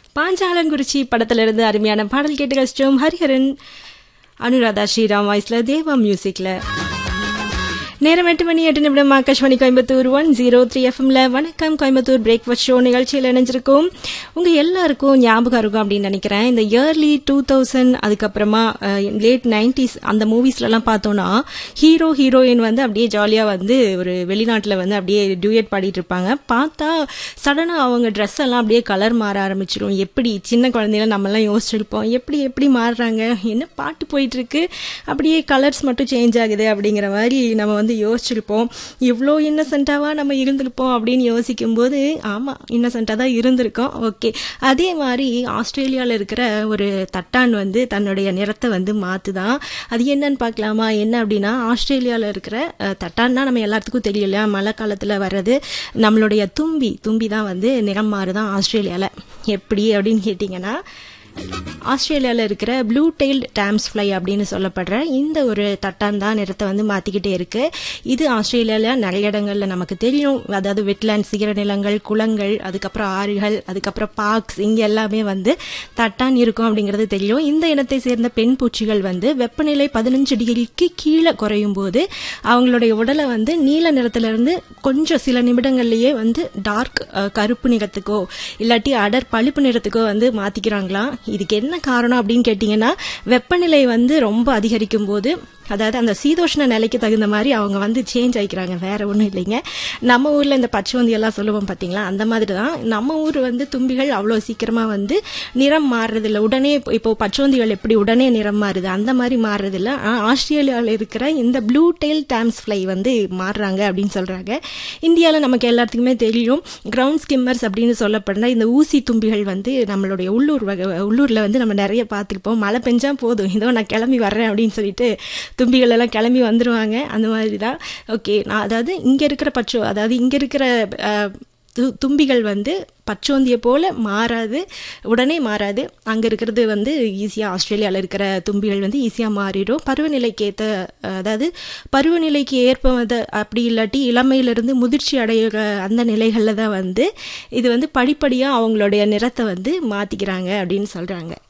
பாஞ்சாலங்குறிச்சி படத்திலிருந்து அருமையான பாடல் கேட்டு கழிச்சிட்டோம் ஹரிஹரன் அனுராதா ஸ்ரீராம் வாய்ஸ்ல தேவா மியூசிக்ல நேரம் எட்டு மணி எட்டு நிமிடம் Akashvani Coimbatore one zero three எஃப்எம்ல வணக்கம் கோயம்புத்தூர் பிரேக்ஃபாஸ்ட் ஷோ நிகழ்ச்சியில் இணைஞ்சிருக்கும் உங்க எல்லாருக்கும் ஞாபகம் இருக்கும் அப்படின்னு நினைக்கிறேன் இந்த இயர்லி டூ தௌசண்ட் அதுக்கப்புறமா லேட் நைன்டிஸ் அந்த மூவிஸ்லலாம் பார்த்தோம்னா ஹீரோ ஹீரோயின் வந்து அப்படியே ஜாலியாக வந்து ஒரு வெளிநாட்டில் வந்து அப்படியே டியூயட் பாடிட்டு இருப்பாங்க பார்த்தா சடனாக அவங்க ட்ரெஸ் எல்லாம் அப்படியே கலர் மாற ஆரம்பிச்சிடும் எப்படி சின்ன குழந்தையில நம்மலாம் யோசிச்சிருப்போம் எப்படி எப்படி மாறுறாங்க என்ன பாட்டு போயிட்டு இருக்கு அப்படியே கலர்ஸ் மட்டும் சேஞ்ச் ஆகுது அப்படிங்கிற மாதிரி நம்ம வந்து யோசிச்சிருப்போம் இவ்வளோ இன்னசென்ட்டாவாக நம்ம இருந்திருப்போம் அப்படின்னு யோசிக்கும்போது ஆமாம் இன்னசென்ட்டாக தான் இருந்திருக்கோம் ஓகே அதே மாதிரி ஆஸ்திரேலியாவில் இருக்கிற ஒரு தட்டான் வந்து தன்னுடைய நிறத்தை வந்து மாற்றுதான் அது என்னன்னு பார்க்கலாமா என்ன அப்படின்னா ஆஸ்திரேலியாவில் இருக்கிற அஹ், தட்டான்னா நம்ம எல்லாத்துக்கும் தெரியல மழை காலத்தில் வர்றது நம்மளுடைய தும்பி தும்பி தான் வந்து நிறம் மாறுதான் ஆஸ்திரேலியாவில் எப்படி அப்படின்னு கேட்டிங்கன்னா ஆஸ்திரேலியாவில் இருக்கிற ப்ளூ டெயில் டாம்ஸ் ஃப்ளை அப்படின்னு சொல்லப்படுற இந்த ஒரு தட்டான் தான் நிறத்தை வந்து மாற்றிக்கிட்டே இருக்கு இது ஆஸ்திரேலியாவில் நிறைய இடங்களில் நமக்கு தெரியும் அதாவது வெட்லேண்ட்ஸ் ஈரநிலங்கள் குளங்கள் அதுக்கப்புறம் ஆறுகள் அதுக்கப்புறம் பார்க்ஸ் இங்கே எல்லாமே வந்து தட்டான் இருக்கும் அப்படிங்கிறது தெரியும் இந்த இனத்தை சேர்ந்த பெண் பூச்சிகள் வந்து வெப்பநிலை பதினஞ்சு டிகிரிக்கு கீழே குறையும் போது அவங்களுடைய உடலை வந்து நீல நிறத்திலிருந்து கொஞ்சம் சில நிமிடங்கள்லயே வந்து டார்க் கருப்பு நிறத்துக்கோ இல்லாட்டி அடர் பழுப்பு நிறத்துக்கோ வந்து மாத்திக்கிறாங்களாம் இதுக்கு என்ன காரணம் அப்படின்னு கேட்டிங்கன்னா வெப்பநிலை வந்து ரொம்ப அதிகரிக்கும் போது அதாவது அந்த சீதோஷ்ண நிலைக்கு தகுந்த மாதிரி அவங்க வந்து சேஞ்ச் ஆகிக்கிறாங்க வேற ஒன்றும் இல்லைங்க நம்ம ஊர்ல இந்த பச்சைவந்தி எல்லாம் சொல்லுவோம் பார்த்தீங்களா அந்த மாதிரி தான் நம்ம ஊர் வந்து தும்பிகள் அவ்வளோ சீக்கிரமா வந்து நிறம் மாறுறதில்ல உடனே இப்போ- இப்போ பச்சைவந்திகள் எப்படி உடனே நிறம் மாறுது அந்த மாதிரி மாறுறதில்ல ஆனால் ஆஸ்திரேலியாவில் இருக்கிற இந்த ப்ளூ டெயில் டாம்ஸ் ஃப்ளை வந்து மாறுறாங்க அப்படின்னு சொல்றாங்க இந்தியாவில் நமக்கு எல்லாத்துக்குமே தெரியும் கிரவுண்ட் ஸ்கிம்மர்ஸ் அப்படின்னு சொல்லப்படுற இந்த ஊசி தும்பிகள் வந்து நம்மளுடைய உள்ளூர் வகை உள்ளூரில் வந்து நம்ம நிறைய பார்த்துருப்போம் மழை பெஞ்சா போதும் இதோ நான் கிளம்பி வர்றேன் அப்படின்னு சொல்லிட்டு தும்பிகள் எல்லாம் கிளம்பி வந்துருவாங்க அந்த மாதிரி தான் ஓகே நான் அதாவது இங்கே இருக்கிற பச்சோ அதாவது இங்கே இருக்கிற அஹ், து- தும்பிகள் வந்து பச்சோந்தியை போல மாறாது உடனே மாறாது அங்கே இருக்கிறது வந்து ஈஸியாக ஆஸ்திரேலியாவில் இருக்கிற தும்பிகள் வந்து ஈஸியாக மாறிடும் பருவநிலைக்கு ஏற்ற அதாவது பருவநிலைக்கு ஏற்ப வந்து அப்படி இல்லாட்டி இளமையிலிருந்து முதிர்ச்சி அடைகிற அந்த நிலைகளில் தான் வந்து இது வந்து படிப்படியாக அவங்களுடைய நிறத்தை வந்து மாற்றிக்கிறாங்க அப்படின்னு சொல்கிறாங்க